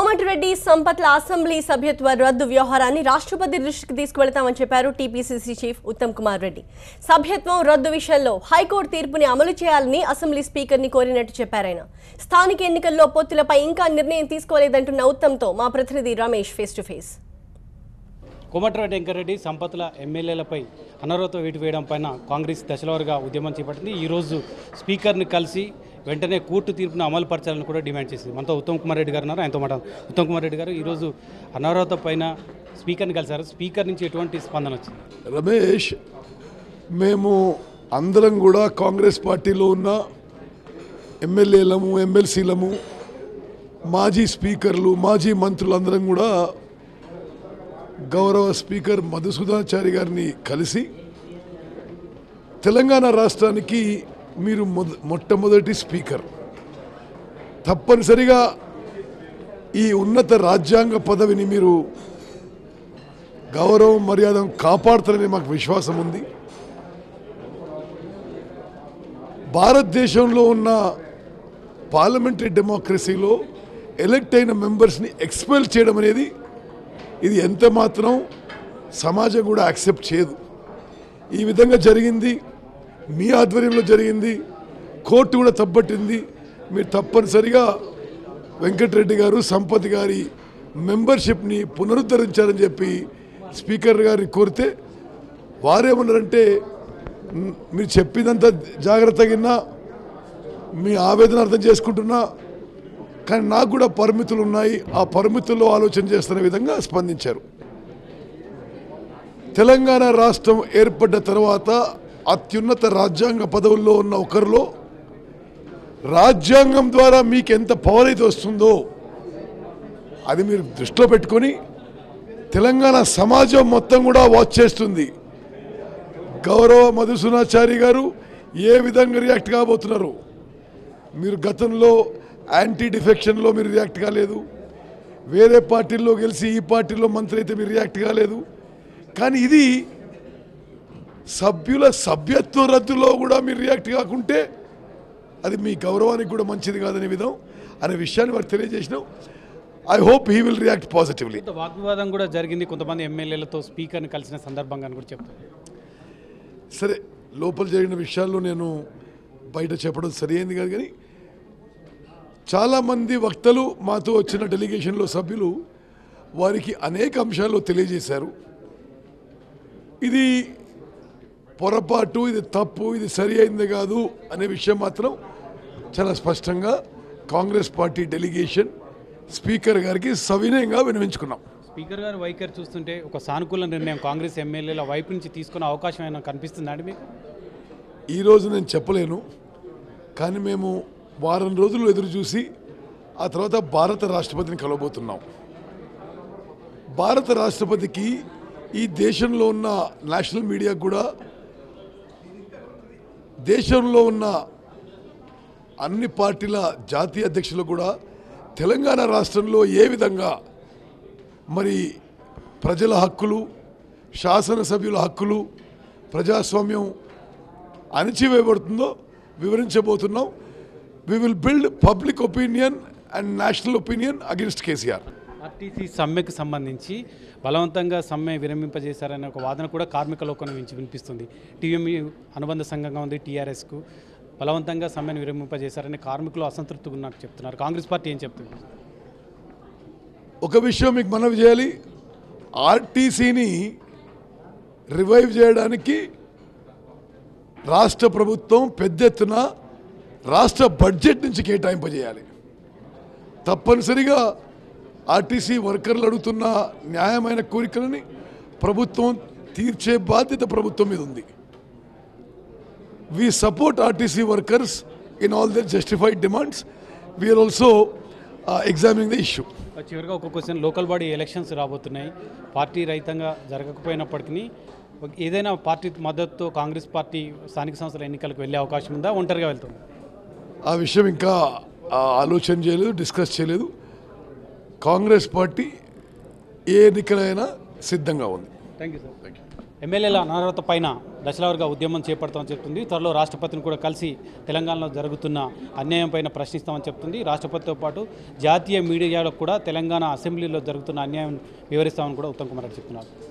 Komatireddy సంపత్ల assembly సభ్యత్వ రద్దు వ్యవహారాన్ని రాష్ట్రపతి దృష్టికి తీసుకువెళతామని చెప్పారు టీపీసీసీ చీఫ్ ఉత్తమ్ కుమార్ రెడ్డి సభ్యత్వం రద్దు విషయంలో హైకోర్టు తీర్పుని అమలు చేయాలని అసెంబ్లీ స్పీకర్ని కోరినట్టు చెప్పారాయన స్థానిక ఎన్నికల్లో పొత్తులపై ఇంకా నిర్ణయం తీసుకోలేదంటున్న ఉత్తమ్తో మా ప్రతినిధి Ramesh face to face Komatireddy Venkatreddy సంపత్ల ఎమ్మెల్యేలపై అనర్హత వేటు వేయడం పైన కాంగ్రెస్ దశలవారుగా ఉద్యమం చేపట్టింది ఈరోజు స్పీకర్ని కలిసి వెంటనే కోర్టు తీర్పును అమలు పరచాలని కూడా డిమాండ్ చేసింది మనతో ఉత్తమ్ కుమార్ రెడ్డి గారు ఉన్నారు ఆయనతో మాట ఉత్తమ్ కుమార్ రెడ్డి గారు ఈరోజు అనర్హత పైన స్పీకర్ని కలిశారు స్పీకర్ నుంచి ఎటువంటి స్పందన వచ్చింది రమేష్ మేము అందరం కూడా కాంగ్రెస్ పార్టీలో ఉన్న ఎమ్మెల్యేలము ఎమ్మెల్సీలము మాజీ స్పీకర్లు మాజీ మంత్రులు అందరం కూడా గౌరవ స్పీకర్ మధుసూదనాచారి గారిని కలిసి తెలంగాణ రాష్ట్రానికి మీరు మొద మొట్టమొదటి స్పీకర్ తప్పనిసరిగా ఈ ఉన్నత రాజ్యాంగ పదవిని మీరు గౌరవం మర్యాద కాపాడుతారని మాకు విశ్వాసం ఉంది భారతదేశంలో ఉన్న పార్లమెంటరీ డెమోక్రసీలో ఎలక్ట్ అయిన మెంబర్స్ని ఎక్స్పెల్ చేయడం అనేది ఇది ఎంత మాత్రం సమాజం కూడా యాక్సెప్ట్ చేయదు ఈ విధంగా జరిగింది మీ ఆధ్వర్యంలో జరిగింది కోర్టు కూడా తప్పట్టింది మీరు తప్పనిసరిగా వెంకటరెడ్డి గారు సంపత్ గారి మెంబర్షిప్ని పునరుద్ధరించాలని చెప్పి స్పీకర్ గారిని కోరితే వారేమన్నారంటే "మ్, మీరు చెప్పిందంతా జాగ్రత్తగా విన్నా మీ ఆవేదన అర్థం చేసుకుంటున్నా కానీ నాకు కూడా పరిమితులు ఉన్నాయి ఆ పరిమితుల్లో ఆలోచన చేస్తున్న విధంగా స్పందించారు తెలంగాణ రాష్ట్రం ఏర్పడ్డ తర్వాత అత్యున్నత రాజ్యాంగ పదవుల్లో ఉన్న ఒకరిలో రాజ్యాంగం ద్వారా మీకు ఎంత పవర్ అయితే వస్తుందో అది మీరు దృష్టిలో పెట్టుకొని తెలంగాణ సమాజం మొత్తం కూడా వాచ్ చేస్తుంది గౌరవ మధుసూనాచారి గారు ఏ విధంగా రియాక్ట్ కాబోతున్నారు మీరు గతంలో యాంటీ డిఫెక్షన్లో మీరు రియాక్ట్ కాలేదు వేరే పార్టీల్లో గెలిచి ఈ పార్టీలో మంత్రి అయితే మీరు రియాక్ట్ కాలేదు కానీ ఇది సభ్యుల సభ్యత్వ రద్దులో కూడా మీరు రియాక్ట్ కాకుంటే అది మీ గౌరవానికి కూడా మంచిది కాదనే విధం అనే విషయాన్ని వారు తెలియజేసినాం I hope he will react positively కొంత వాగ్వివాదం కూడా జరిగింది కొంతమంది ఎమ్మెల్యేలతో స్పీకర్ని కలిసిన సందర్భంగా అని కూడా చెప్తారు సరే లోపల జరిగిన విషయాల్లో నేను బయట చెప్పడం సరైంది కాదు కానీ చాలామంది వక్తలు మాతో వచ్చిన డెలిగేషన్లో సభ్యులు వారికి అనేక అంశాల్లో తెలియజేశారు ఇది పొరపాటు ఇది తప్పు ఇది సరి అయింది కాదు అనే విషయం మాత్రం చాలా స్పష్టంగా కాంగ్రెస్ పార్టీ డెలిగేషన్ స్పీకర్ గారికి సవినయంగా వినవించుకున్నాం స్పీకర్ గారు వైఖరి చూస్తుంటే ఒక సానుకూల నిర్ణయం కాంగ్రెస్ ఎమ్మెల్యేల వైపు నుంచి తీసుకునే అవకాశం ఏమైనా కనిపిస్తుందా అండి మీకు ఈరోజు నేను చెప్పలేను కానీ మేము వారం రోజులు ఎదురు చూసి ఆ తర్వాత భారత రాష్ట్రపతిని కలవబోతున్నాం భారత రాష్ట్రపతికి ఈ దేశంలో ఉన్న నేషనల్ మీడియా కూడా దేశంలో ఉన్న అన్ని పార్టీల జాతీయ అధ్యక్షులు కూడా తెలంగాణ రాష్ట్రంలో ఏ విధంగా మరి ప్రజల హక్కులు శాసనసభ్యుల హక్కులు ప్రజాస్వామ్యం అణచివేయబడుతుందో వివరించబోతున్నాం we will build public opinion and national opinion against KCR RTC సమ్మెకు సంబంధించి బలవంతంగా సమ్మె విరమింపజేశారనే ఒక వాదన కూడా కార్మిక లోకం నుంచి వినిపిస్తుంది టీఎంఈ అనుబంధ సంఘంగా ఉంది టీఆర్ఎస్కు బలవంతంగా సమ్మెను విరమింపజేశారని కార్మికులు అసంతృప్తిగా ఉన్నట్టు చెప్తున్నారు కాంగ్రెస్ పార్టీ ఏం చెప్తుంది ఒక విషయం మీకు మనవి చేయాలి ఆర్టీసీని రివైవ్ చేయడానికి రాష్ట్ర ప్రభుత్వం పెద్ద ఎత్తున రాష్ట్ర బడ్జెట్ నుంచి కేటాయింపజేయాలి తప్పనిసరిగా ఆర్టీసీ వర్కర్లు అడుగుతున్న న్యాయమైన కోరికలని ప్రభుత్వం తీర్చే బాధ్యత ప్రభుత్వం మీద ఉంది we support RTC workers in all their justified demands. We are also uh, examining the issue. చివరిగా ఒక క్వశ్చన్ లోకల్ బాడీ ఎలక్షన్స్ రాబోతున్నాయి పార్టీ రహితంగా జరగకపోయినప్పటికీ ఒక- ఏదైనా పార్టీ మద్దతుతో కాంగ్రెస్ పార్టీ స్థానిక సంస్థల ఎన్నికలకు వెళ్ళే అవకాశం ఉందా ఒంటరిగా వెళ్తుంది ఆ విషయం ఇంకా ఆ, ఆలోచన చేయలేదు డిస్కస్ చేయలేదు కాంగ్రెస్ పార్టీ ఏ ఎన్నికలైనా సిద్ధంగా ఉంది thank you sir thank you ఎమ్మెల్యేల అనర్హత పైన దశలవారుగా ఉద్యమం చేపడతామని చెప్తుంది త్వరలో రాష్ట్రపతిని కూడా కలిసి తెలంగాణలో జరుగుతున్న అన్యాయం పైన ప్రశ్నిస్తామని చెప్తుంది రాష్ట్రపతితో పాటు జాతీయ మీడియాలో కూడా తెలంగాణ అసెంబ్లీలో జరుగుతున్న అన్యాయం వివరిస్తామని కూడా ఉత్తమ్ కుమార్ రెడ్డి చెప్తున్నారు